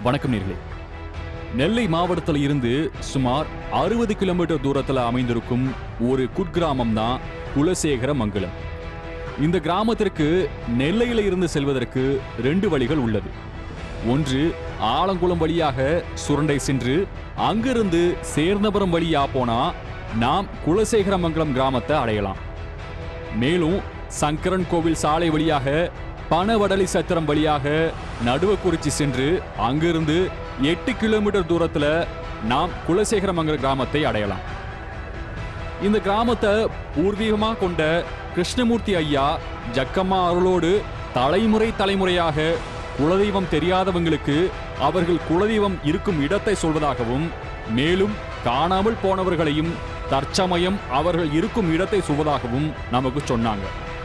வணக்கம் நேர்களே நெல்லை மாவட்டத்தில் இருந்து சுமார் அறுபது கிலோமீட்டர் தூரத்தில் அமைந்திருக்கும் ஒரு குட்கிராமம் தான் குலசேகர மங்கலம் இந்த கிராமத்திற்கு நெல்லையில இருந்து செல்வதற்கு ரெண்டு வழிகள் உள்ளது ஒன்று ஆலங்குளம் வழியாக சுரண்டை சென்று அங்கிருந்து சேர்ந்தபுரம் வழியா போனா நாம் குலசேகரமங்கலம் கிராமத்தை அடையலாம் மேலும் சங்கரன் கோவில் சாலை வழியாக பனவடலி சத்திரம் வழியாக நடுவக்குறிச்சி சென்று அங்கிருந்து எட்டு கிலோமீட்டர் தூரத்துல நாம் குலசேகரமங்கலம் கிராமத்தை அடையலாம் இந்த கிராமத்தை பூர்வீகமா கொண்ட கிருஷ்ணமூர்த்தி ஐயா ஜக்கம்மா அருளோடு தலைமுறை தலைமுறையாக குலதெய்வம் தெரியாதவங்களுக்கு அவர்கள் குலதெய்வம் இருக்கும் இடத்தை சொல்வதாகவும் மேலும் காணாமல் போனவர்களையும் தற்சமயம் அவர்கள் இருக்கும் இடத்தை சொல்வதாகவும் நமக்கு சொன்னாங்க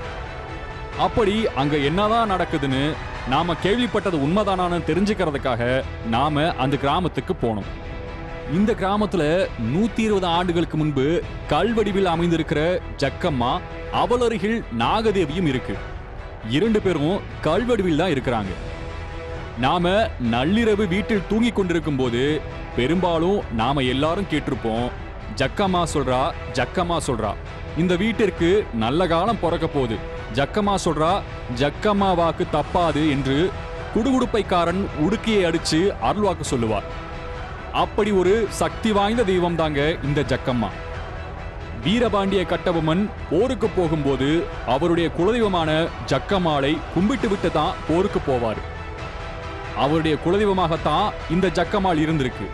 அப்படி அங்க என்னதான் நடக்குதுன்னு நாம கேள்விப்பட்டது உண்மைதானான்னு தெரிஞ்சுக்கிறதுக்காக நாம அந்த கிராமத்துக்கு போனோம் இந்த கிராமத்துல நூத்தி இருபது ஆண்டுகளுக்கு முன்பு கல்வடிவில் அமைந்திருக்கிற ஜக்கம்மா அவளருகில் நாகதேவியும் இருக்கு இரண்டு பேரும் கல்வடிவில் தான் இருக்கிறாங்க நாம நள்ளிரவு வீட்டில் தூங்கிக் கொண்டிருக்கும் போது பெரும்பாலும் நாம எல்லாரும் கேட்டிருப்போம் ஜக்கம்மா சொல்றா ஜக்கம்மா சொல்றா இந்த வீட்டிற்கு நல்ல காலம் பிறக்க போகுது ஜக்கம்மா சொல்றா ஜக்கம்மா வாக்கு தப்பாது என்று குடுகுடுப்பைக்காரன் உடுக்கியை அடிச்சு அருள்வாக்கு சொல்லுவார் அப்படி ஒரு சக்தி வாய்ந்த தெய்வம் தாங்க இந்த ஜக்கம்மா வீரபாண்டிய கட்டபொம்மன் போருக்கு போகும்போது அவருடைய குலதெய்வமான ஜக்கம்மாளை கும்பிட்டு விட்டு தான் போருக்கு போவார் அவருடைய குலதெய்வமாகத்தான் இந்த ஜக்கம்மாள் இருந்திருக்கு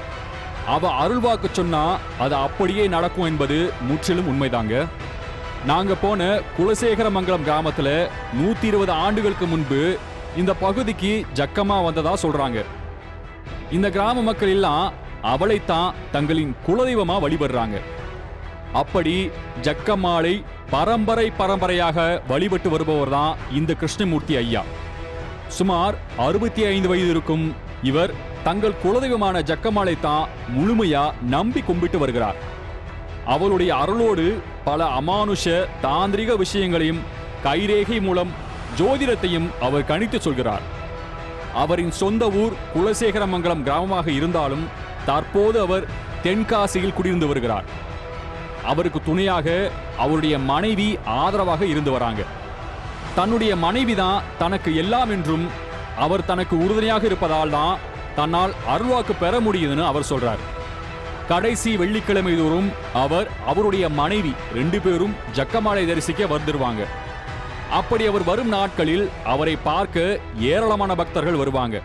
அவ அருள்வாக்கு சொன்னா அது அப்படியே நடக்கும் என்பது முற்றிலும் உண்மைதாங்க நாங்க போன குலசேகரமங்கலம் கிராமத்துல நூத்தி இருபது ஆண்டுகளுக்கு முன்பு இந்த பகுதிக்கு ஜக்கம்மா வந்ததா சொல்றாங்க இந்த கிராம மக்கள் எல்லாம் அவளைத்தான் தங்களின் குலதெய்வமா வழிபடுறாங்க அப்படி ஜக்கம்மாளை பரம்பரை பரம்பரையாக வழிபட்டு வருபவர் தான் இந்த கிருஷ்ணமூர்த்தி ஐயா சுமார் அறுபத்தி ஐந்து வயது இருக்கும் இவர் தங்கள் குலதெய்வமான ஜக்கம்மாளை தான் முழுமையா நம்பி கும்பிட்டு வருகிறார் அவளுடைய அருளோடு பல அமானுஷ தாந்திரிக விஷயங்களையும் கைரேகை மூலம் ஜோதிடத்தையும் அவர் கணித்து சொல்கிறார் அவரின் சொந்த ஊர் குலசேகரமங்கலம் கிராமமாக இருந்தாலும் தற்போது அவர் தென்காசியில் குடியிருந்து வருகிறார் அவருக்கு துணையாக அவருடைய மனைவி ஆதரவாக இருந்து வராங்க தன்னுடைய மனைவி தான் தனக்கு எல்லாம் என்றும் அவர் தனக்கு உறுதுணையாக இருப்பதால் தான் தன்னால் அருள்வாக்கு பெற முடியுதுன்னு அவர் சொல்றார் கடைசி வெள்ளிக்கிழமை தோறும் அவர் அவருடைய மனைவி ரெண்டு பேரும் ஜக்கமாலை தரிசிக்க வந்துருவாங்க அப்படி அவர் வரும் நாட்களில் அவரை பார்க்க ஏராளமான பக்தர்கள் வருவாங்க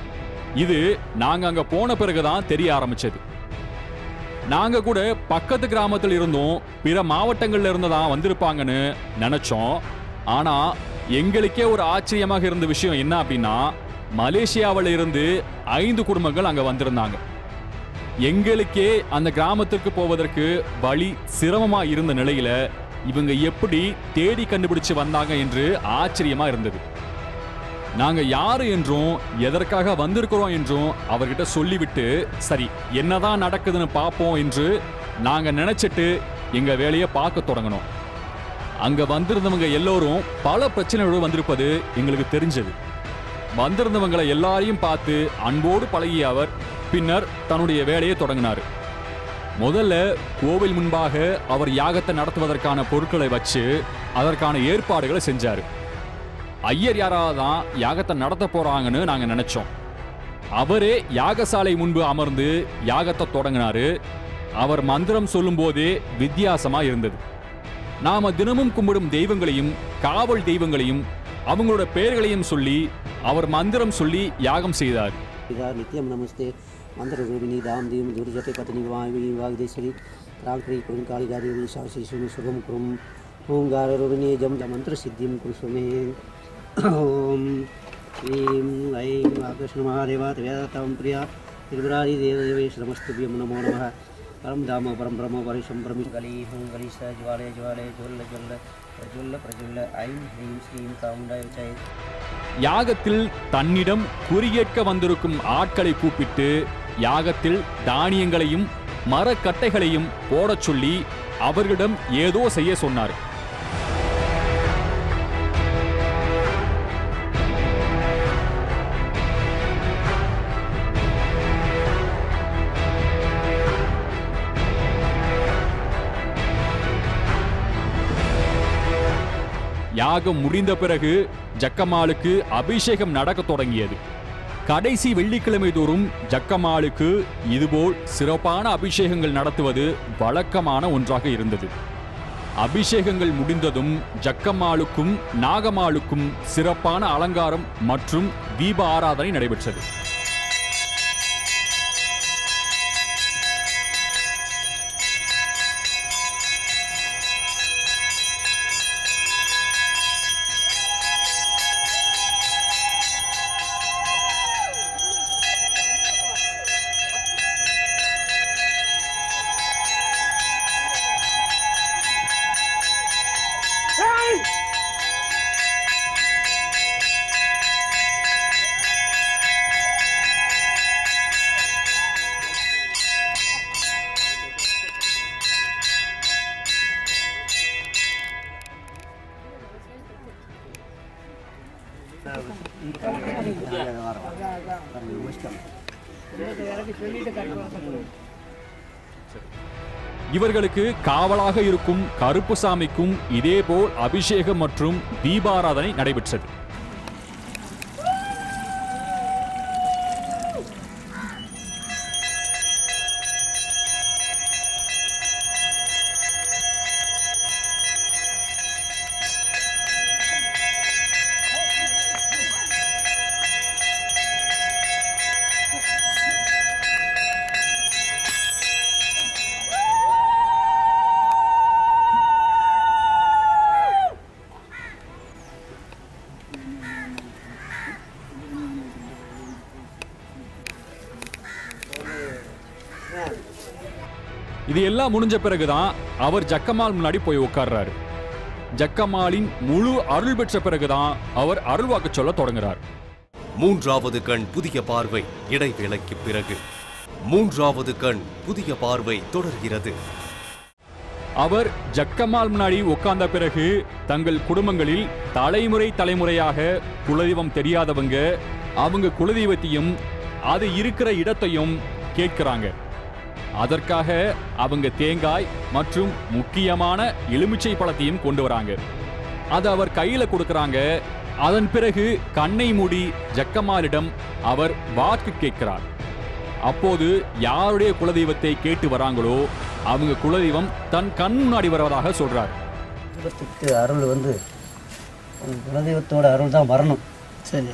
இது நாங்க அங்க போன பிறகுதான் தெரிய ஆரம்பிச்சது நாங்க கூட பக்கத்து கிராமத்தில் இருந்தும் பிற மாவட்டங்கள்ல இருந்து தான் வந்திருப்பாங்கன்னு நினைச்சோம் ஆனா எங்களுக்கே ஒரு ஆச்சரியமாக இருந்த விஷயம் என்ன அப்படின்னா மலேசியாவில் இருந்து ஐந்து குடும்பங்கள் அங்க வந்திருந்தாங்க எங்களுக்கே அந்த கிராமத்திற்கு போவதற்கு வழி சிரமமா இருந்த நிலையில இவங்க எப்படி தேடி கண்டுபிடிச்சு வந்தாங்க என்று ஆச்சரியமா இருந்தது நாங்க யாரு என்றும் எதற்காக வந்திருக்கிறோம் என்றும் அவர்கிட்ட சொல்லிவிட்டு சரி என்னதான் நடக்குதுன்னு பார்ப்போம் என்று நாங்க நினைச்சிட்டு எங்க வேலையை பார்க்க தொடங்கினோம் அங்க வந்திருந்தவங்க எல்லோரும் பல பிரச்சனைகளோடு வந்திருப்பது எங்களுக்கு தெரிஞ்சது வந்திருந்தவங்களை எல்லாரையும் பார்த்து அன்போடு பழகிய அவர் பின்னர் தன்னுடைய வேலையை தொடங்கினார் முதல்ல கோவில் முன்பாக அவர் யாகத்தை நடத்துவதற்கான பொருட்களை வச்சு அதற்கான ஏற்பாடுகளை செஞ்சாரு ஐயர் யாராவது தான் யாகத்தை நடத்த போறாங்கன்னு நாங்க நினைச்சோம் அவரே யாகசாலை முன்பு அமர்ந்து யாகத்தை தொடங்கினாரு அவர் மந்திரம் சொல்லும்போதே வித்தியாசமா இருந்தது நாம தினமும் கும்பிடும் தெய்வங்களையும் காவல் தெய்வங்களையும் அவங்களோட பெயர்களையும் சொல்லி அவர் மந்திரம் சொல்லி யாகம் செய்தார் पिता नित्यं नमस्ते मन्त्ररूपिणी दां दीं दुर्जटे पत्नी वायवी वागदेश्वरी क्राङ्क्री कुरुं कालिगादेवी शाशिशुनि शुभं कुरुं ओङ्काररूपिणी जं जमन्त्रसिद्धिं कुरुषु मे ॐ ह्रीं ऐं कृष्णमहादेवा त्वं प्रिया त्रिपुरादिदेवदेवेश नमस्तुभ्यं नमो नमः परं धाम परं ब्रह्म परिशं परमि गली हुं गलिश ज्वाले ज्वाले ज्वल्ल ज्वल्ल प्रज्वल्ल प्रज्वल्ल ऐं ह्रीं श्रीं कामुण्डाय जय யாகத்தில் தன்னிடம் குறியேற்க வந்திருக்கும் ஆட்களை கூப்பிட்டு யாகத்தில் தானியங்களையும் மரக்கட்டைகளையும் போடச் சொல்லி அவர்களிடம் ஏதோ செய்ய சொன்னார் யாகம் முடிந்த பிறகு ஜக்கம்மாளுக்கு அபிஷேகம் நடக்கத் தொடங்கியது கடைசி வெள்ளிக்கிழமை தோறும் ஜக்கம்மாளுக்கு இதுபோல் சிறப்பான அபிஷேகங்கள் நடத்துவது வழக்கமான ஒன்றாக இருந்தது அபிஷேகங்கள் முடிந்ததும் ஜக்கம்மாளுக்கும் நாகம்மாளுக்கும் சிறப்பான அலங்காரம் மற்றும் தீப ஆராதனை நடைபெற்றது இவர்களுக்கு காவலாக இருக்கும் கருப்புசாமிக்கும் இதேபோல் அபிஷேகம் மற்றும் தீபாராதனை நடைபெற்றது இது எல்லாம் முடிஞ்ச பிறகுதான் அவர் ஜக்கம்மாள் முன்னாடி போய் உட்கார்றாரு ஜக்கம்மாளின் முழு அருள் பெற்ற பிறகுதான் அவர் அருள்வாக்கு சொல்ல தொடங்குறார் மூன்றாவது கண் புதிய பார்வை இடைவேளைக்கு பிறகு மூன்றாவது கண் புதிய பார்வை தொடர்கிறது அவர் ஜக்கம்மாள் முன்னாடி உட்கார்ந்த பிறகு தங்கள் குடும்பங்களில் தலைமுறை தலைமுறையாக குலதெய்வம் தெரியாதவங்க அவங்க குலதெய்வத்தையும் அது இருக்கிற இடத்தையும் கேட்கிறாங்க அதற்காக அவங்க தேங்காய் மற்றும் முக்கியமான எலுமிச்சை பழத்தையும் கொண்டு வராங்க அதை அவர் கையில கொடுக்கறாங்க அதன் பிறகு கண்ணை மூடி ஜக்கம்மாளிடம் அவர் வாக்கு கேட்கிறார் அப்போது யாருடைய குலதெய்வத்தை கேட்டு வராங்களோ அவங்க குலதெய்வம் தன் கண் முன்னாடி வருவதாக சொல்றார் குலத்துக்கு அருள் வந்து உங்க குலதெய்வத்தோட அருள் தான் வரணும் சரி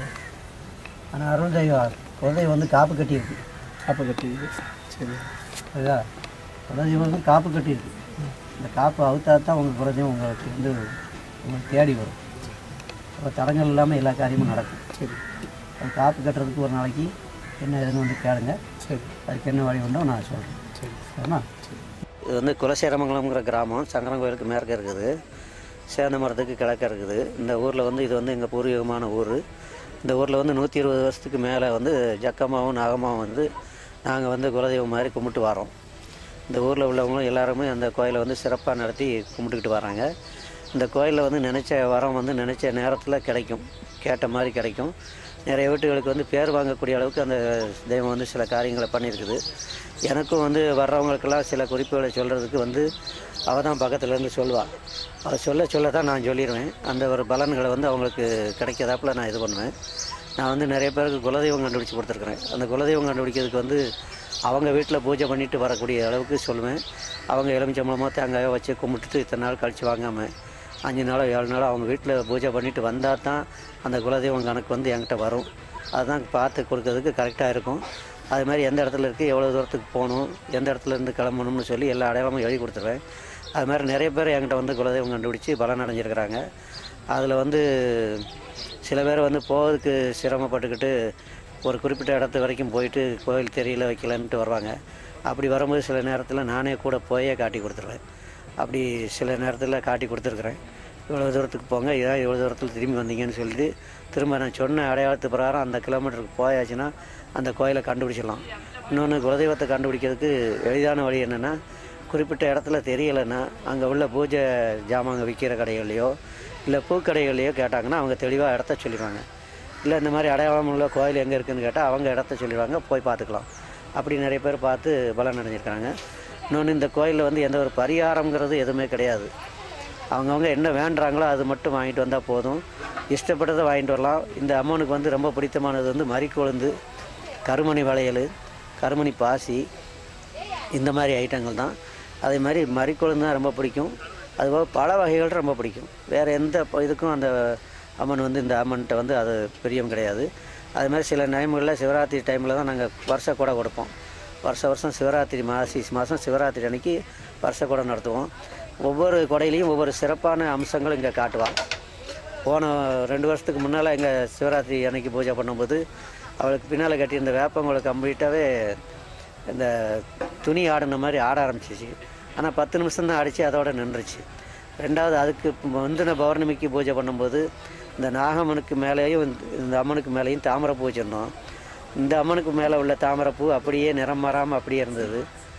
ஆனால் அருள் தெய்வம் குலதெய்வம் வந்து காப்பு கட்டியிருக்கு காப்பு கட்டி சரி சரிதா குலதெய்வம் வந்து காப்பு கட்டியிருக்கு இந்த காப்பு அவுத்தா தான் உங்கள் குலதெய்வம் உங்களுக்கு வந்து உங்களுக்கு தேடி வரும் அப்போ தடங்கள் இல்லாமல் எல்லா காரியமும் நடக்கும் சரி அது காப்பு கட்டுறதுக்கு ஒரு நாளைக்கு என்ன ஏதுன்னு வந்து கேளுங்க சரி அதுக்கு என்ன வழி உண்டோ நான் சொல்கிறேன் சரி சரிம்மா இது வந்து குலசேரமங்கலம்ங்கிற கிராமம் சங்கரன் கோயிலுக்கு மேற்க இருக்குது சேந்த மரத்துக்கு கிழக்க இருக்குது இந்த ஊரில் வந்து இது வந்து எங்கள் பூர்வீகமான ஊர் இந்த ஊரில் வந்து நூற்றி இருபது வருஷத்துக்கு மேலே வந்து ஜக்கம்மாவும் நாகம்மாவும் வந்து நாங்கள் வந்து குலதெய்வம் மாதிரி கும்பிட்டு வரோம் இந்த ஊரில் உள்ளவங்களும் எல்லாருமே அந்த கோயிலை வந்து சிறப்பாக நடத்தி கும்பிட்டுக்கிட்டு வராங்க இந்த கோயிலில் வந்து நினச்ச வரம் வந்து நினச்ச நேரத்தில் கிடைக்கும் கேட்ட மாதிரி கிடைக்கும் நிறைய வீட்டுகளுக்கு வந்து பேர் வாங்கக்கூடிய அளவுக்கு அந்த தெய்வம் வந்து சில காரியங்களை பண்ணியிருக்குது எனக்கும் வந்து வர்றவங்களுக்கெல்லாம் சில குறிப்புகளை சொல்கிறதுக்கு வந்து அவள் தான் பக்கத்துலேருந்து சொல்லுவாள் அவள் சொல்ல சொல்ல தான் நான் சொல்லிடுவேன் அந்த ஒரு பலன்களை வந்து அவங்களுக்கு கிடைக்கதாப்புல நான் இது பண்ணுவேன் நான் வந்து நிறைய பேருக்கு குலதெய்வம் கண்டுபிடிச்சி கொடுத்துருக்குறேன் அந்த குலதெய்வம் கண்டுபிடிக்கிறதுக்கு வந்து அவங்க வீட்டில் பூஜை பண்ணிட்டு வரக்கூடிய அளவுக்கு சொல்லுவேன் அவங்க எலுமிச்சம்பழமோ தேங்காயோ வச்சு கும்பிட்டுட்டு இத்தனை நாள் கழித்து வாங்காமல் அஞ்சு நாளோ ஏழு நாளோ அவங்க வீட்டில் பூஜை பண்ணிட்டு வந்தால் தான் அந்த குலதெய்வம் கணக்கு வந்து என்கிட்ட வரும் அதுதான் பார்த்து கொடுக்கறதுக்கு கரெக்டாக இருக்கும் அது மாதிரி எந்த இடத்துல இருக்குது எவ்வளோ தூரத்துக்கு போகணும் எந்த இடத்துல இருந்து கிளம்பணும்னு சொல்லி எல்லா அடையாளமும் எழுதி கொடுத்துருவேன் அது மாதிரி நிறைய பேர் என்கிட்ட வந்து குலதெய்வம் கண்டுபிடிச்சி பலன் அடைஞ்சிருக்கிறாங்க அதில் வந்து சில பேர் வந்து போகிறதுக்கு சிரமப்பட்டுக்கிட்டு ஒரு குறிப்பிட்ட இடத்து வரைக்கும் போயிட்டு கோயில் தெரியல வைக்கலன்ட்டு வருவாங்க அப்படி வரும்போது சில நேரத்தில் நானே கூட போயே காட்டி கொடுத்துருவேன் அப்படி சில நேரத்தில் காட்டி கொடுத்துருக்குறேன் இவ்வளோ தூரத்துக்கு போங்க இதான் இவ்வளோ தூரத்தில் திரும்பி வந்தீங்கன்னு சொல்லிட்டு திரும்ப நான் சொன்ன அடையாளத்து பிரகாரம் அந்த கிலோமீட்டருக்கு போயாச்சுன்னா அந்த கோயிலை கண்டுபிடிச்சிடலாம் இன்னொன்று குலதெய்வத்தை கண்டுபிடிக்கிறதுக்கு எளிதான வழி என்னென்னா குறிப்பிட்ட இடத்துல தெரியலைன்னா அங்கே உள்ள பூஜை ஜாமாங்க விற்கிற கடைகள்லையோ இல்லை பூக்கடைகள்லையோ கேட்டாங்கன்னா அவங்க தெளிவாக இடத்த சொல்லிடுவாங்க இல்லை இந்த மாதிரி அடையாளம் உள்ள கோயில் எங்கே இருக்குன்னு கேட்டால் அவங்க இடத்த சொல்லிடுவாங்க போய் பார்த்துக்கலாம் அப்படி நிறைய பேர் பார்த்து பலன் அடைஞ்சிருக்காங்க இன்னொன்று இந்த கோயிலில் வந்து எந்த ஒரு பரிகாரங்கிறது எதுவுமே கிடையாது அவங்கவுங்க என்ன வேண்டுறாங்களோ அது மட்டும் வாங்கிட்டு வந்தால் போதும் இஷ்டப்பட்டதை வாங்கிட்டு வரலாம் இந்த அம்மனுக்கு வந்து ரொம்ப பிடித்தமானது வந்து மறிக்கொழுந்து கருமணி வளையல் கருமணி பாசி இந்த மாதிரி ஐட்டங்கள் தான் அதே மாதிரி மறிக்கொழுந்து தான் ரொம்ப பிடிக்கும் அதுபோக பல வகைகள் ரொம்ப பிடிக்கும் வேறு எந்த ப- இதுக்கும் அந்த அம்மன் வந்து இந்த அம்மன்கிட்ட வந்து அது பிரியம் கிடையாது அது மாதிரி சில டைம்களில் சிவராத்திரி டைமில் தான் நாங்கள் வருஷ கூட கொடுப்போம் வருஷ வருஷம் சிவராத்திரி மாசி மாதம் சிவராத்திரி அன்னைக்கு வருஷ கூட நடத்துவோம் ஒவ்வொரு கொடையிலையும் ஒவ்வொரு சிறப்பான அம்சங்கள் இங்கே காட்டுவாள் போன ரெண்டு வருஷத்துக்கு முன்னால் எங்கள் சிவராத்திரி அன்னைக்கு பூஜை பண்ணும்போது அவளுக்கு பின்னால் கட்டியிருந்த வேப்பங்களை கம்ப்ளீட்டாகவே இந்த துணி ஆடின மாதிரி ஆட ஆரம்பிச்சிச்சு ஆனால் பத்து நிமிஷம் தான் ஆடிச்சு அதோட நின்றுச்சு ரெண்டாவது அதுக்கு முந்தின பௌர்ணமிக்கு பூஜை பண்ணும்போது இந்த நாகம்மனுக்கு மேலேயும் இந்த- இந்த அம்மனுக்கு மேலேயும் தாமரைப்பூ வச்சுருந்தோம் இந்த அம்மனுக்கு மேலே உள்ள தாமரைப்பூ அப்படியே நிறம் மாறாமல் அப்படியே இருந்தது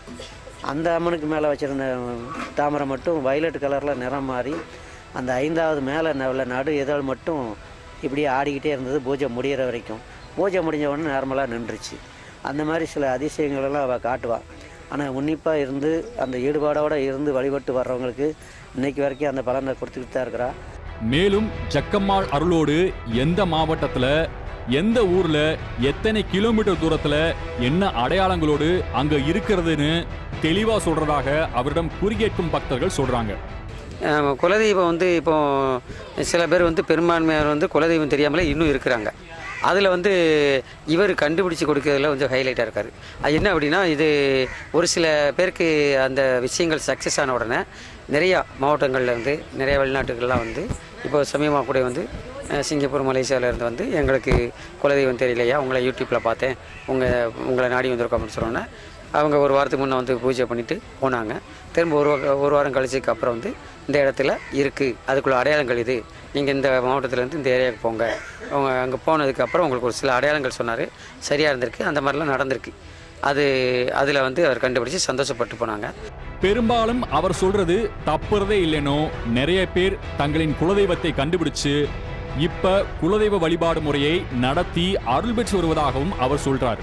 அந்த அம்மனுக்கு மேலே வச்சுருந்த தாமரை மட்டும் வயலட் கலரில் நிறம் மாறி அந்த ஐந்தாவது மேலே உள்ள நடு இதழ் மட்டும் இப்படியே ஆடிக்கிட்டே இருந்தது பூஜை முடியிற வரைக்கும் பூஜை முடிஞ்ச உடனே நார்மலாக நின்றுச்சு அந்த மாதிரி சில அதிசயங்களெல்லாம் அவள் காட்டுவாள் ஆனால் உன்னிப்பாக இருந்து அந்த ஈடுபாடோடு இருந்து வழிபட்டு வர்றவங்களுக்கு இன்னைக்கு வரைக்கும் அந்த பலனை கொடுத்துக்கிட்டு தான் இருக்கிறா மேலும் ஜக்கம்மாள் அருளோடு எந்த மாவட்டத்துல எந்த ஊர்ல எத்தனை கிலோமீட்டர் தூரத்துல என்ன அடையாளங்களோடு அங்க இருக்கிறதுன்னு தெளிவா சொல்றதாக அவரிடம் குறிகேட்கும் பக்தர்கள் சொல்றாங்க ஆமா, குலதெய்வம் வந்து இப்போ சில பேர் வந்து பெரும்பான்மையார் வந்து குலதெய்வம் தெரியாமலே இன்னும் இருக்கிறாங்க அதில் வந்து இவர் கண்டுபிடிச்சி கொடுக்கறதுல கொஞ்சம் ஹைலைட்டாக இருக்கார் அது என்ன அப்படின்னா இது ஒரு சில பேருக்கு அந்த விஷயங்கள் சக்ஸஸ் ஆன உடனே நிறையா மாவட்டங்கள்ல இருந்து நிறைய வெளிநாட்டுகள்லாம் வந்து இப்போ சமீபமாக கூட வந்து அஹ், சிங்கப்பூர் மலேசியாவில் இருந்து வந்து எங்களுக்கு குலதெய்வம் தெரியலையா உங்களை யூடியூப்பில் பார்த்தேன் உங்கள் உங்களை நாடி வந்திருக்கோம் அப்படின்னு சொன்னோன்னே அவங்க ஒரு வாரத்துக்கு முன்னே வந்து பூஜை பண்ணிட்டு போனாங்க திரும்ப ஒரு வா- ஒரு வாரம் கழிச்சதுக்கு அப்புறம் வந்து இந்த இடத்துல இருக்குது அதுக்குள்ள அடையாளங்கள் இது நீங்கள் இந்த மாவட்டத்துலேருந்து இந்த ஏரியாவுக்கு போங்க அவங்க அங்கே போனதுக்கு அப்புறம் உங்களுக்கு ஒரு சில அடையாளங்கள் சொன்னார் சரியாக இருந்திருக்கு அந்த மாதிரிலாம் நடந்திருக்கு அது அதில் வந்து அவர் கண்டுபிடிச்சி சந்தோஷப்பட்டு போனாங்க பெரும்பாலும் அவர் சொல்றது தப்புறதே இல்லைனோ நிறைய பேர் தங்களின் குலதெய்வத்தை கண்டுபிடிச்சு இப்ப குலதெய்வ வழிபாடு முறையை நடத்தி அருள் பெற்று வருவதாகவும் அவர் சொல்றார்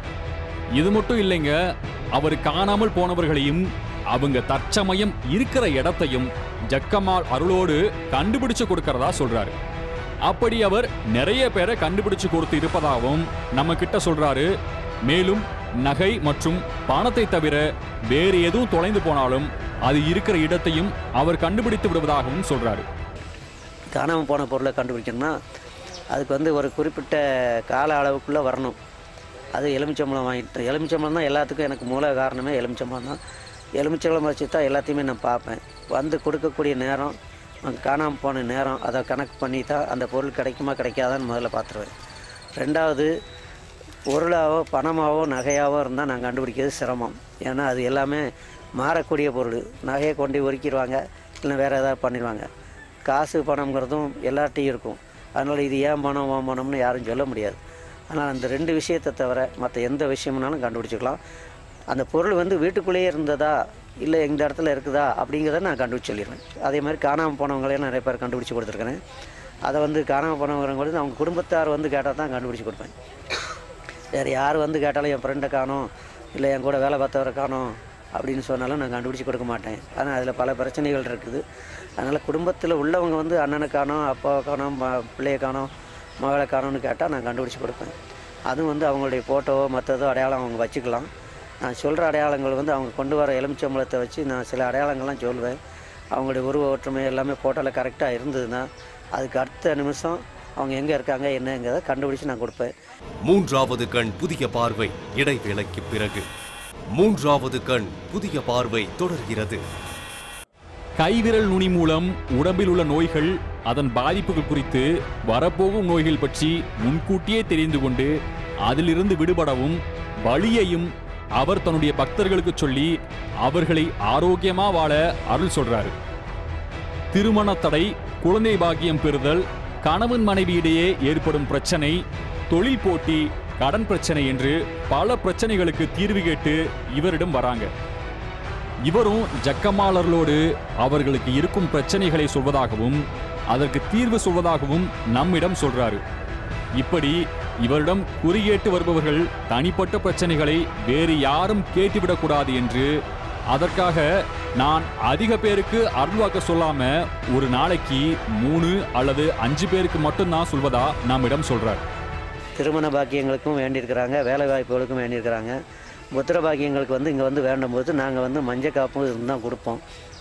இது மட்டும் இல்லைங்க அவர் காணாமல் போனவர்களையும் அவங்க தற்சமயம் இருக்கிற இடத்தையும் ஜக்கம்மாள் அருளோடு கண்டுபிடிச்சு கொடுக்கறதா சொல்றாரு அப்படி அவர் நிறைய பேரை கண்டுபிடிச்சு கொடுத்து இருப்பதாகவும் நம்ம கிட்ட சொல்றாரு மேலும் நகை மற்றும் பணத்தை தவிர வேறு எதுவும் தொலைந்து போனாலும் அது இருக்கிற இடத்தையும் அவர் கண்டுபிடித்து விடுவதாகவும் சொல்றாரு காணாமல் போன பொருளை கண்டுபிடிக்கணும்னா அதுக்கு வந்து ஒரு குறிப்பிட்ட கால அளவுக்குள்ளே வரணும் அது எலுமிச்சம்பழம் வாங்கிட்டு எலுமிச்சம்பழம் தான் எல்லாத்துக்கும் எனக்கு மூல காரணமே எலுமிச்சம்பழம் தான் எலுமிச்சம்பழம் வச்சு தான் எல்லாத்தையுமே நான் பார்ப்பேன் வந்து கொடுக்கக்கூடிய நேரம் அங்க காணாமல் போன நேரம் அதை கணக்கு பண்ணி தான் அந்த பொருள் கிடைக்குமா கிடைக்காதான்னு முதல்ல பார்த்துருவேன் ரெண்டாவது பொருளாவோ பணமாவோ நகையாவோ இருந்தால் நான் கண்டுபிடிக்கிறது சிரமம் ஏன்னா அது எல்லாமே மாறக்கூடிய பொருள் நகையை கொண்டு ஒதுக்கிடுவாங்க இல்லை வேறு ஏதாவது பண்ணிடுவாங்க காசு பணம்ங்கிறதும் எல்லார்ட்டையும் இருக்கும் அதனால் இது ஏன் பணம் ஓன் பணம்னு யாரும் சொல்ல முடியாது ஆனால் அந்த ரெண்டு விஷயத்தை தவிர மற்ற எந்த விஷயம்னாலும் கண்டுபிடிச்சிக்கலாம் அந்த பொருள் வந்து வீட்டுக்குள்ளேயே இருந்ததா இல்லை எந்த இடத்துல இருக்குதா அப்படிங்கிறத நான் கண்டுபிடிச்சு சொல்லிடுவேன் அதே மாதிரி காணாமல் போனவங்களையும் நிறைய பேர் கண்டுபிடிச்சி கொடுத்துருக்கேன் அதை வந்து காணாமல் போனவங்க அவங்க குடும்பத்தார் வந்து கேட்டால் தான் கண்டுபிடிச்சி கொடுப்பேன் வேறு யார் வந்து கேட்டாலும் என் ஃப்ரெண்டை காணோம் இல்லை என் கூட வேலை பார்த்தவரை காணோம் அப்படின்னு சொன்னாலும் நான் கண்டுபிடிச்சி கொடுக்க மாட்டேன் ஆனால் அதில் பல பிரச்சனைகள் இருக்குது அதனால் குடும்பத்தில் உள்ளவங்க வந்து அண்ணனை காணோம் அப்பாவை காணோம் ம- பிள்ளையை காணோம் மகளை காணோம்னு கேட்டால் நான் கண்டுபிடிச்சி கொடுப்பேன் அதுவும் வந்து அவங்களுடைய ஃபோட்டோவோ மற்றதோ அடையாளம் அவங்க வச்சுக்கலாம் நான் சொல்கிற அடையாளங்கள் வந்து அவங்க கொண்டு வர எலுமிச்சம்பழத்தை வச்சு நான் சில அடையாளங்கள்லாம் சொல்லுவேன் அவங்களுடைய உருவ ஒற்றுமை எல்லாமே ஃபோட்டோவில் கரெக்டாக இருந்ததுன்னா அதுக்கு அடுத்த நிமிஷம் அவங்க எங்கே இருக்காங்க என்னங்கிறத கண்டுபிடிச்சி நான் கொடுப்பேன் மூன்றாவது கண் புதிய பார்வை இடைவேளைக்கு பிறகு மூன்றாவது கண் புதிய பார்வை தொடர்கிறது கைவிரல் நுனி மூலம் உடம்பில் உள்ள நோய்கள் அதன் பாதிப்புகள் குறித்து வரப்போகும் நோய்கள் பற்றி முன்கூட்டியே தெரிந்து கொண்டு அதிலிருந்து விடுபடவும் வழியையும் அவர் தன்னுடைய பக்தர்களுக்கு சொல்லி அவர்களை ஆரோக்கியமா வாழ அருள் சொல்றாரு திருமண தடை குழந்தை பாக்கியம் பெறுதல் கணவன் மனைவியிடையே ஏற்படும் பிரச்சனை தொழில் போட்டி கடன் பிரச்சனை என்று பல பிரச்சனைகளுக்கு தீர்வு கேட்டு இவரிடம் வராங்க இவரும் ஜக்கமாளர்களோடு அவர்களுக்கு இருக்கும் பிரச்சனைகளை சொல்வதாகவும் அதற்கு தீர்வு சொல்வதாகவும் நம்மிடம் சொல்றாரு இப்படி இவரிடம் குறியேட்டு வருபவர்கள் தனிப்பட்ட பிரச்சனைகளை வேறு யாரும் கேட்டுவிடக்கூடாது என்று அதற்காக நான் அதிக பேருக்கு அருள்வாக்க சொல்லாம ஒரு நாளைக்கு மூணு அல்லது அஞ்சு பேருக்கு மட்டும்தான் சொல்வதா நம்மிடம் சொல்றார் திருமண பாக்கியங்களுக்கும் வேண்டியிருக்கிறாங்க வேலை வாய்ப்புகளுக்கும் வேண்டியிருக்கிறாங்க புத்திர பாக்கியங்களுக்கு வந்து இங்கே வந்து வேண்டும் போது நாங்கள் வந்து மஞ்சள் காப்பும் இருந்து தான் கொடுப்போம்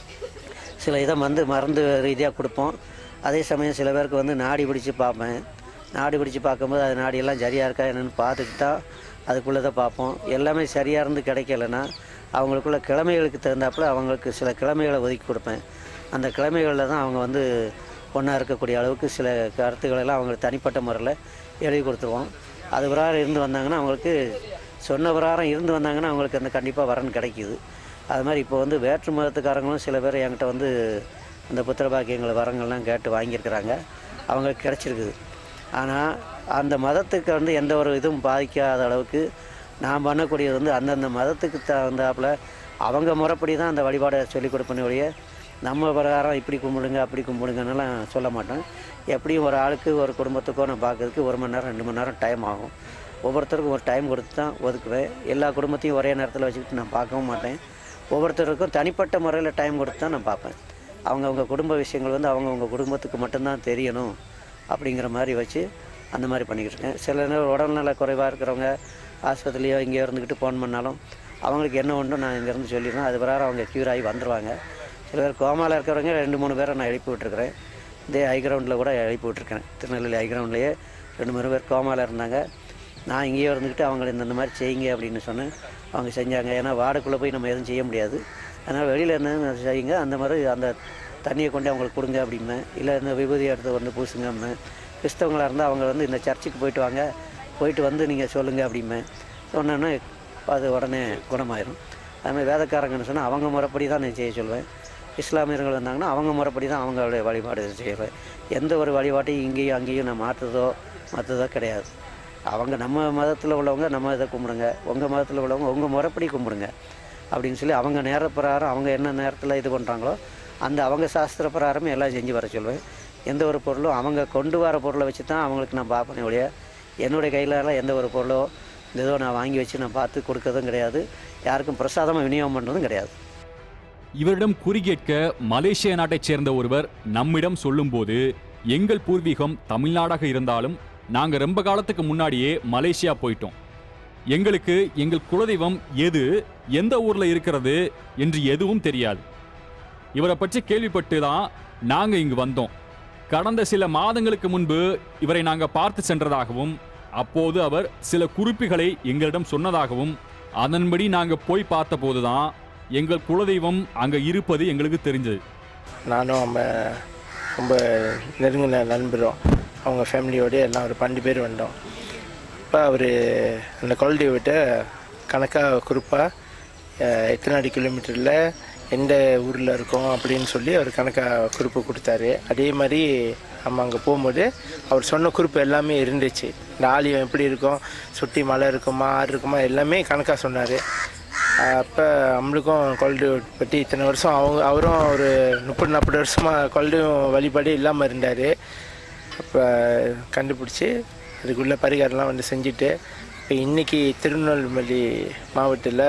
சில இதை வந்து மருந்து ரீதியாக கொடுப்போம் அதே சமயம் சில பேருக்கு வந்து நாடி பிடிச்சி பார்ப்பேன் நாடி பிடிச்சி பார்க்கும்போது அது நாடியெல்லாம் சரியாக இருக்கா என்னென்னு பார்த்துட்டு தான் அதுக்குள்ளே தான் பார்ப்போம் எல்லாமே சரியாக இருந்து கிடைக்கலன்னா அவங்களுக்குள்ள கிழமைகளுக்கு தகுந்தாப்புல அவங்களுக்கு சில கிழமைகளை ஒதுக்கி கொடுப்பேன் அந்த கிழமைகளில் தான் அவங்க வந்து ஒன்றா இருக்கக்கூடிய அளவுக்கு சில கருத்துக்களெல்லாம் அவங்களுக்கு தனிப்பட்ட முறையில் எழுதி கொடுத்துருவோம் அது பிரகாரம் இருந்து வந்தாங்கன்னா அவங்களுக்கு சொன்ன பிரகாரம் இருந்து வந்தாங்கன்னா அவங்களுக்கு அந்த கண்டிப்பாக வரன் கிடைக்குது அது மாதிரி இப்போ வந்து வேற்று மதத்துக்காரங்களும் சில பேர் என்கிட்ட வந்து அந்த புத்திர பாக்கியங்கள் வரங்கள்லாம் கேட்டு வாங்கியிருக்கிறாங்க அவங்களுக்கு கிடச்சிருக்குது ஆனால் அந்த மதத்துக்கு வந்து எந்த ஒரு இதுவும் பாதிக்காத அளவுக்கு நான் பண்ணக்கூடியது வந்து அந்தந்த மதத்துக்கு தகுந்தாப்புல அவங்க முறைப்படி தான் அந்த வழிபாடை சொல்லிக் கொடுப்பேனே ஒழிய நம்ம பிரகாரம் இப்படி கும்பிடுங்க அப்படி கும்பிடுங்கன்னெல்லாம் சொல்ல மாட்டேன் எப்படியும் ஒரு ஆளுக்கு ஒரு குடும்பத்துக்கோ நான் பார்க்கறதுக்கு ஒரு மணி நேரம் ரெண்டு மணி நேரம் டைம் ஆகும் ஒவ்வொருத்தருக்கும் ஒரு டைம் கொடுத்து தான் ஒதுக்குவேன் எல்லா குடும்பத்தையும் ஒரே நேரத்தில் வச்சுக்கிட்டு நான் பார்க்கவும் மாட்டேன் ஒவ்வொருத்தருக்கும் தனிப்பட்ட முறையில் டைம் கொடுத்து தான் நான் பார்ப்பேன் அவங்கவுங்க குடும்ப விஷயங்கள் வந்து அவங்கவுங்க குடும்பத்துக்கு மட்டும்தான் தெரியணும் அப்படிங்கிற மாதிரி வச்சு அந்த மாதிரி பண்ணிக்கிட்டு இருக்கேன் சில நேரம் உடல்நல குறைவாக இருக்கிறவங்க ஆஸ்பத்திரிலையோ இங்கே இருந்துக்கிட்டு ஃபோன் பண்ணாலும் அவங்களுக்கு என்ன உண்டோ நான் இங்கேருந்து சொல்லிடுவேன் அது பிரகாரம் அவங்க க்யூர் ஆகி வந்துடுவாங்க சில பேர் கோமாவில் இருக்கிறவங்க ரெண்டு மூணு பேரை நான் எழுப்பி விட்டுருக்கிறேன் இதே ஹை கிரவுண்டில் கூட எழுப்பி விட்டுருக்கேன் திருநெல்வேலி ஹை கிரவுண்ட்லேயே ரெண்டு மூணு பேர் கோமாவில் இருந்தாங்க நான் இங்கேயே இருந்துக்கிட்டு அவங்கள இந்த இந்த மாதிரி செய்யுங்க அப்படின்னு சொன்னேன் அவங்க செஞ்சாங்க ஏன்னா வார்டுக்குள்ளே போய் நம்ம எதுவும் செய்ய முடியாது அதனால் வெளியில் இருந்து செய்யுங்க அந்த மாதிரி அந்த தண்ணியை கொண்டு அவங்களுக்கு கொடுங்க அப்படிம்பேன் இல்லை இந்த விபூதி எடுத்து வந்து பூசுங்கம்பேன் கிறிஸ்தவங்களாக இருந்தால் அவங்க வந்து இந்த சர்ச்சுக்கு போயிட்டு வாங்க போயிட்டு வந்து நீங்கள் சொல்லுங்கள் அப்படிம்பேன் சொன்னோன்னே அது உடனே குணமாயிரும் அதுமாதிரி வேதக்காரங்கன்னு சொன்னால் அவங்க முறைப்படி தான் நான் செய்ய சொல்லுவேன் இஸ்லாமியர்கள் வந்தாங்கன்னா அவங்க முறைப்படி தான் அவங்களுடைய வழிபாடு செய்வேன் எந்த ஒரு வழிபாட்டையும் இங்கேயும் அங்கேயும் நான் மாற்றுறதோ மற்றதோ கிடையாது அவங்க நம்ம மதத்தில் உள்ளவங்க நம்ம இதை கும்பிடுங்க உங்கள் மதத்தில் உள்ளவங்க உங்கள் முறைப்படி கும்பிடுங்க அப்படின்னு சொல்லி அவங்க நேர பிரகாரம் அவங்க என்ன நேரத்தில் இது பண்ணுறாங்களோ அந்த அவங்க சாஸ்திர பிரகாரமே எல்லாம் செஞ்சு வர சொல்லுவேன் எந்த ஒரு பொருளும் அவங்க கொண்டு வர பொருளை வச்சு தான் அவங்களுக்கு நான் பார்ப்பேனே ஒழிய என்னுடைய கையிலலாம் எந்த ஒரு பொருளோ ஏதோ நான் வாங்கி வச்சு நான் பார்த்து கொடுக்கறதும் கிடையாது யாருக்கும் பிரசாதமாக விநியோகம் பண்ணுறதும் கிடையாது இவரிடம் குறி கேட்க மலேசிய நாட்டைச் சேர்ந்த ஒருவர் நம்மிடம் சொல்லும்போது எங்கள் பூர்வீகம் தமிழ்நாடாக இருந்தாலும் நாங்க ரொம்ப காலத்துக்கு முன்னாடியே மலேசியா போயிட்டோம் எங்களுக்கு எங்கள் குலதெய்வம் எது எந்த ஊர்ல இருக்கிறது என்று எதுவும் தெரியாது இவரை பற்றி கேள்விப்பட்டு தான் நாங்க இங்கு வந்தோம் கடந்த சில மாதங்களுக்கு முன்பு இவரை நாங்க பார்த்து சென்றதாகவும் அப்போது அவர் சில குறிப்புகளை எங்களிடம் சொன்னதாகவும் அதன்படி நாங்க போய் பார்த்தபோதுதான் எங்கள் குலதெய்வம் அங்க இருப்பது எங்களுக்கு தெரிஞ்சது நானும் நம்ம ரொம்ப நெருங்கின நண்பரும் அவங்க ஃபேமிலியோடு எல்லாம் ஒரு பன்னெண்டு பேர் வந்தோம் இப்போ அவர் அந்த குழந்தைய விட்ட கணக்காக குறிப்பாக எத்தனை அடி கிலோமீட்டரில் எந்த ஊரில் இருக்கோம் அப்படின்னு சொல்லி அவர் கணக்காக குறிப்பு கொடுத்தாரு அதே மாதிரி நம்ம அங்கே போகும்போது அவர் சொன்ன குறிப்பு எல்லாமே இருந்துச்சு இந்த ஆலயம் எப்படி இருக்கும் சுற்றி மலை இருக்குமா ஆறு இருக்குமா எல்லாமே கணக்காக சொன்னார் அப்போ நம்மளுக்கும் கொல்டு பற்றி இத்தனை வருஷம் அவங்க அவரும் ஒரு முப்பது நாற்பது வருஷமாக கொல்டும் வழிபாடு இல்லாமல் இருந்தார் அப்போ கண்டுபிடிச்சி அதுக்குள்ள பரிகாரம்லாம் வந்து செஞ்சுட்டு இப்போ இன்றைக்கி திருநெல்வேலி மாவட்டத்தில்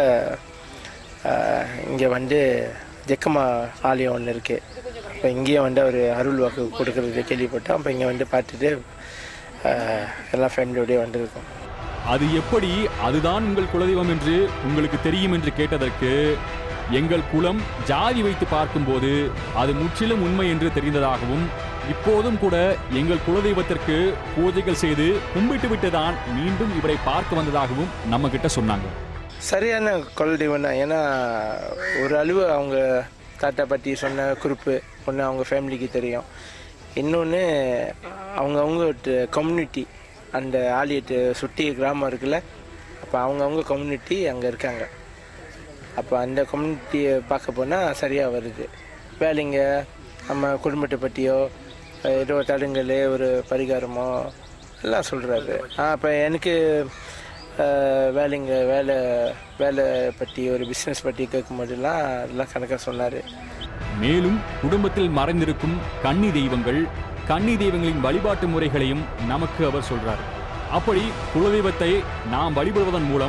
இங்கே வந்து ஜெக்கமா ஆலயம் ஒன்று இருக்குது அப்போ இங்கேயே வந்து அவர் அருள் வாக்கு கொடுக்கறது கேள்விப்பட்டோம் அப்போ இங்கே வந்து பார்த்துட்டு ஆஹ், எல்லா ஃபேமிலியோடய வந்திருக்கோம் அது எப்படி அதுதான் உங்கள் குலதெய்வம் என்று உங்களுக்கு தெரியும் என்று கேட்டதற்கு எங்கள் குலம் ஜாதி வைத்து பார்க்கும்போது அது முற்றிலும் உண்மை என்று தெரிந்ததாகவும் இப்போதும் கூட எங்கள் குலதெய்வத்திற்கு பூஜைகள் செய்து கும்பிட்டு விட்டுதான் மீண்டும் இவரை பார்க்க வந்ததாகவும் நம்ம கிட்ட சொன்னாங்க சரியான குலதெய்வம் தான் ஏன்னா ஒரு அளவு அவங்க தாத்தா பாட்டி சொன்ன குறிப்பு ஒன்று அவங்க ஃபேமிலிக்கு தெரியும் இன்னொன்று அவங்க அவங்க கம்யூனிட்டி அந்த ஆலியத்தை சுற்றி கிராமம் இருக்குல்ல அப்போ அவங்கவுங்க கம்யூனிட்டி அங்கே இருக்காங்க அப்போ அந்த கம்யூனிட்டியை பார்க்க போனால் சரியாக வருது வேலைங்க நம்ம குடும்பத்தை பற்றியோ ஏதோ தடங்கள் ஒரு பரிகாரமோ எல்லாம் சொல்கிறாரு அப்போ எனக்கு அஹ், வேலைங்க வேலை வேலை பற்றி ஒரு பிஸ்னஸ் பற்றி கேட்கும்போதெல்லாம் எல்லாம் கணக்காக சொன்னார் மேலும் குடும்பத்தில் மறைந்திருக்கும் கன்னி தெய்வங்கள் கன்னி தெய்வங்களின் வழிபாட்டு முறைகளையும் நமக்கு அவர் சொல்றார் அப்படி குலதெய்வத்தை நாம் வழிபடுவதன் மூலம்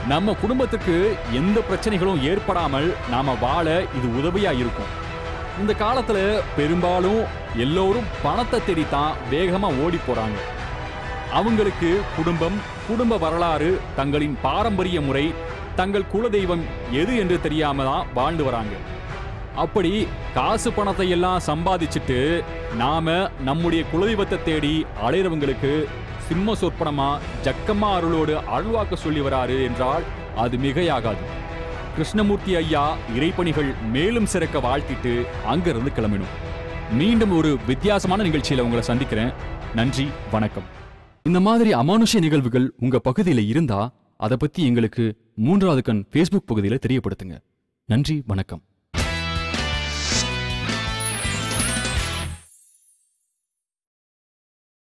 நம்ம குடும்பத்துக்கு எந்த பிரச்சனைகளும் ஏற்படாமல் நாம வாழ இது உதவியா இருக்கும் இந்த காலத்துல பெரும்பாலும் எல்லோரும் பணத்தை தேடித்தான் வேகமா ஓடி போறாங்க அவங்களுக்கு குடும்பம் குடும்ப வரலாறு தங்களின் பாரம்பரிய முறை தங்கள் குலதெய்வம் எது என்று தெரியாம தான் வாழ்ந்து வராங்க அப்படி காசு பணத்தை எல்லாம் சம்பாதிச்சுட்டு நாம நம்முடைய குலதெய்வத்தை தேடி அலைறவங்களுக்கு சிம்ம சொற்பனமா ஜக்கம்மா அருளோடு அருள்வாக்க சொல்லி வராரு என்றால் அது மிகையாகாது கிருஷ்ணமூர்த்தி ஐயா இறைப்பணிகள் மேலும் சிறக்க வாழ்த்திட்டு அங்கிருந்து கிளம்பினோம் மீண்டும் ஒரு வித்தியாசமான நிகழ்ச்சியில உங்களை சந்திக்கிறேன் நன்றி வணக்கம் இந்த மாதிரி அமானுஷ்ய நிகழ்வுகள் உங்க பகுதியில இருந்தா அதை பத்தி எங்களுக்கு மூன்றாவது கண் ஃபேஸ்புக் பகுதியில தெரியப்படுத்துங்க நன்றி வணக்கம்